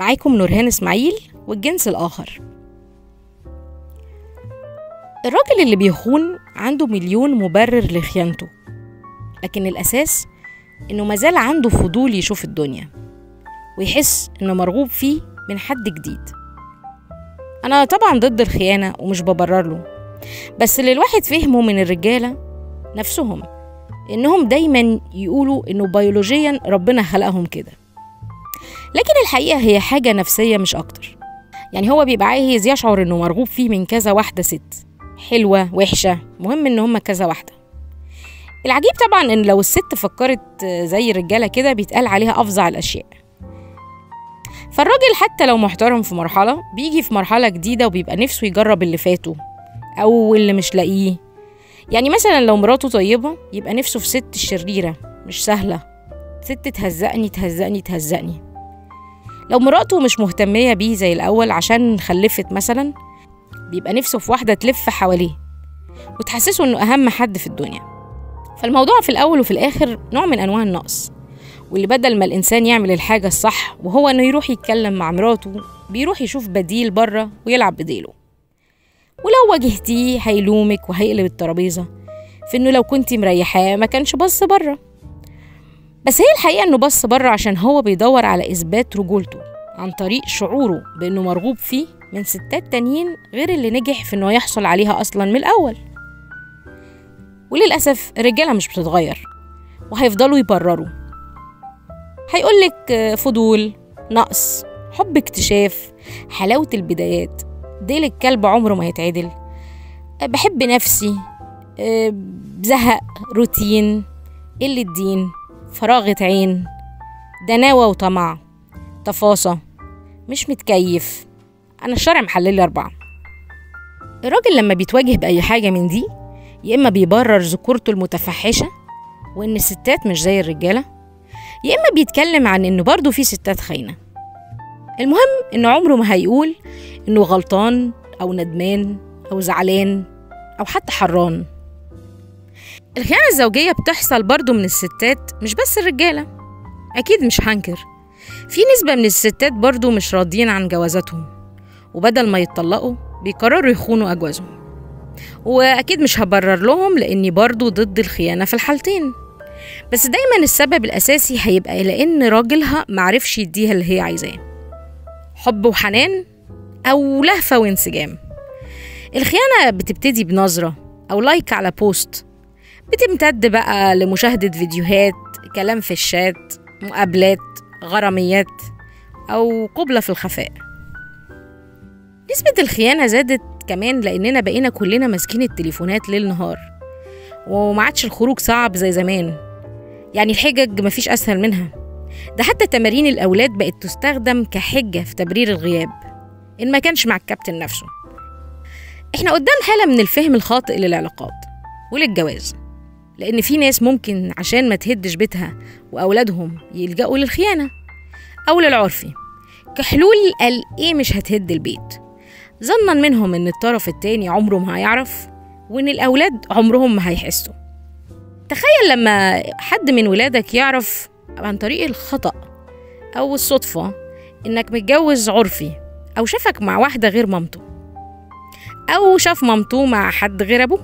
معاكم نورهان اسماعيل والجنس الآخر الراجل اللي بيخون عنده مليون مبرر لخيانته لكن الأساس إنه مازال عنده فضول يشوف الدنيا ويحس إنه مرغوب فيه من حد جديد أنا طبعا ضد الخيانة ومش ببرر له بس اللي الواحد فهمه من الرجالة نفسهم إنهم دايما يقولوا إنه بيولوجيا ربنا خلقهم كده لكن الحقيقة هي حاجة نفسية مش أكتر يعني هو بيبقى عايز يشعر إنه مرغوب فيه من كذا واحدة ست حلوة وحشة مهم إن هما كذا واحدة العجيب طبعا إن لو الست فكرت زي الرجالة كده بيتقال عليها أفظع الأشياء فالراجل حتى لو محترم في مرحلة بيجي في مرحلة جديدة وبيبقى نفسه يجرب اللي فاته أو اللي مش لاقيه يعني مثلا لو مراته طيبة يبقى نفسه في ست شريرة مش سهلة ست تهزقني تهزقني تهزقني لو مراته مش مهتمية بيه زي الأول عشان خلفت مثلا بيبقى نفسه في واحدة تلف حواليه وتحسسه إنه أهم حد في الدنيا فالموضوع في الأول وفي الآخر نوع من أنواع النقص واللي بدل ما الإنسان يعمل الحاجة الصح وهو إنه يروح يتكلم مع مراته بيروح يشوف بديل بره ويلعب بديله ولو واجهتيه هيلومك وهيقلب الترابيزة في إنه لو كنتي مريحاه ما كانش بص بره بس هي الحقيقة إنه بص بره عشان هو بيدور على إثبات رجولته عن طريق شعوره بإنه مرغوب فيه من ستات تانيين غير اللي نجح في إنه يحصل عليها أصلا من الأول وللأسف الرجالة مش بتتغير وهيفضلوا يبرروا هيقولك فضول نقص حب اكتشاف حلاوة البدايات ديل الكلب عمره ما يتعدل بحب نفسي زهق روتين قلة دين فراغة عين دناوة وطمع تفاصة مش متكيف أنا الشرع محللي أربعة الراجل لما بيتواجه بأي حاجة من دي يا إما بيبرر ذكورته المتفحشة وإن الستات مش زي الرجالة يا إما بيتكلم عن إنه برضه في ستات خاينة المهم إنه عمره ما هيقول إنه غلطان أو ندمان أو زعلان أو حتى حران الخيانة الزوجية بتحصل برضو من الستات مش بس الرجالة أكيد مش هنكر في نسبة من الستات برضو مش راضيين عن جوازاتهم وبدل ما يتطلقوا بيقرروا يخونوا أجوازهم وأكيد مش هبرر لهم لأني برضو ضد الخيانة في الحالتين بس دايما السبب الأساسي هيبقى لأن راجلها معرفش يديها اللي هي عايزاه حب وحنان أو لهفة وانسجام الخيانة بتبتدي بنظرة أو لايك على بوست بتمتد بقى لمشاهدة فيديوهات كلام في الشات مقابلات غراميات أو قبلة في الخفاء نسبة الخيانة زادت كمان لأننا بقينا كلنا ماسكين التليفونات ليل نهار وما عادش الخروج صعب زي زمان يعني الحجج مفيش أسهل منها ده حتى تمارين الأولاد بقت تستخدم كحجة في تبرير الغياب إن ما كانش مع الكابتن نفسه إحنا قدام حالة من الفهم الخاطئ للعلاقات وللجواز لأن في ناس ممكن عشان ما تهدش بيتها وأولادهم يلجأوا للخيانة أو للعرفي كحلول قال إيه مش هتهد البيت ظنا منهم إن الطرف التاني عمره ما هيعرف وإن الأولاد عمرهم ما هيحسوا تخيل لما حد من ولادك يعرف عن طريق الخطأ أو الصدفة إنك متجوز عرفي أو شافك مع واحدة غير مامته أو شاف مامته مع حد غير أبوه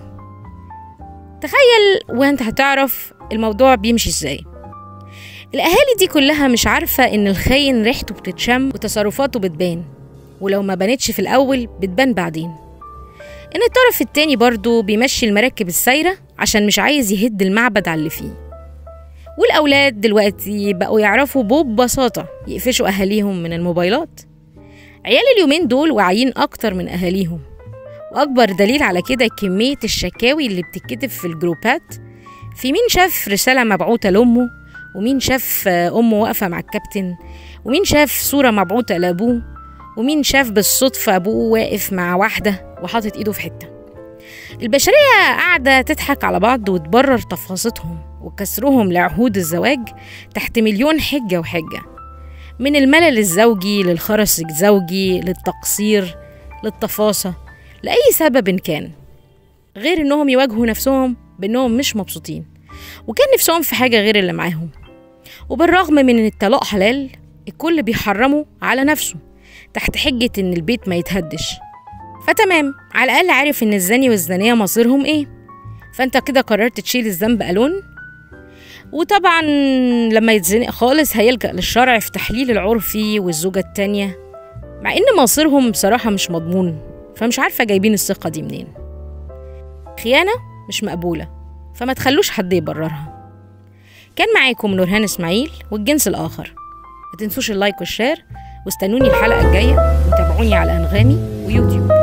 تخيل وانت هتعرف الموضوع بيمشي ازاي الأهالي دي كلها مش عارفة إن الخاين ريحته بتتشم وتصرفاته بتبان ولو ما بانتش في الأول بتبان بعدين إن الطرف التاني برضه بيمشي المراكب السايرة عشان مش عايز يهد المعبد على اللي فيه والأولاد دلوقتي بقوا يعرفوا ببساطة يقفشوا أهاليهم من الموبايلات عيال اليومين دول واعيين أكتر من أهاليهم وأكبر دليل على كده كمية الشكاوي اللي بتتكتب في الجروبات في مين شاف رسالة مبعوثة لأمه ومين شاف أمه واقفة مع الكابتن ومين شاف صورة مبعوثة لأبوه ومين شاف بالصدفة أبوه واقف مع واحدة وحاطط إيده في حتة البشرية قاعدة تضحك على بعض وتبرر تفاصيلهم وكسرهم لعهود الزواج تحت مليون حجة وحجة من الملل الزوجي للخرس الزوجي للتقصير للتفاصة لأي سبب كان غير إنهم يواجهوا نفسهم بإنهم مش مبسوطين وكان نفسهم في حاجة غير اللي معاهم وبالرغم من إن الطلاق حلال الكل بيحرمه على نفسه تحت حجة إن البيت ما يتهدش فتمام على الأقل عارف إن الزاني والزانية مصيرهم إيه فأنت كده قررت تشيل الذنب ألون وطبعا لما يتزنق خالص هيلجأ للشرع في تحليل العرفي والزوجة التانية مع إن مصيرهم بصراحة مش مضمون فمش عارفة جايبين الثقة دي منين خيانة مش مقبولة فما تخلوش حد يبررها كان معاكم نورهان إسماعيل والجنس الآخر ما تنسوش اللايك والشير واستنوني الحلقة الجاية وتابعوني على أنغامي ويوتيوب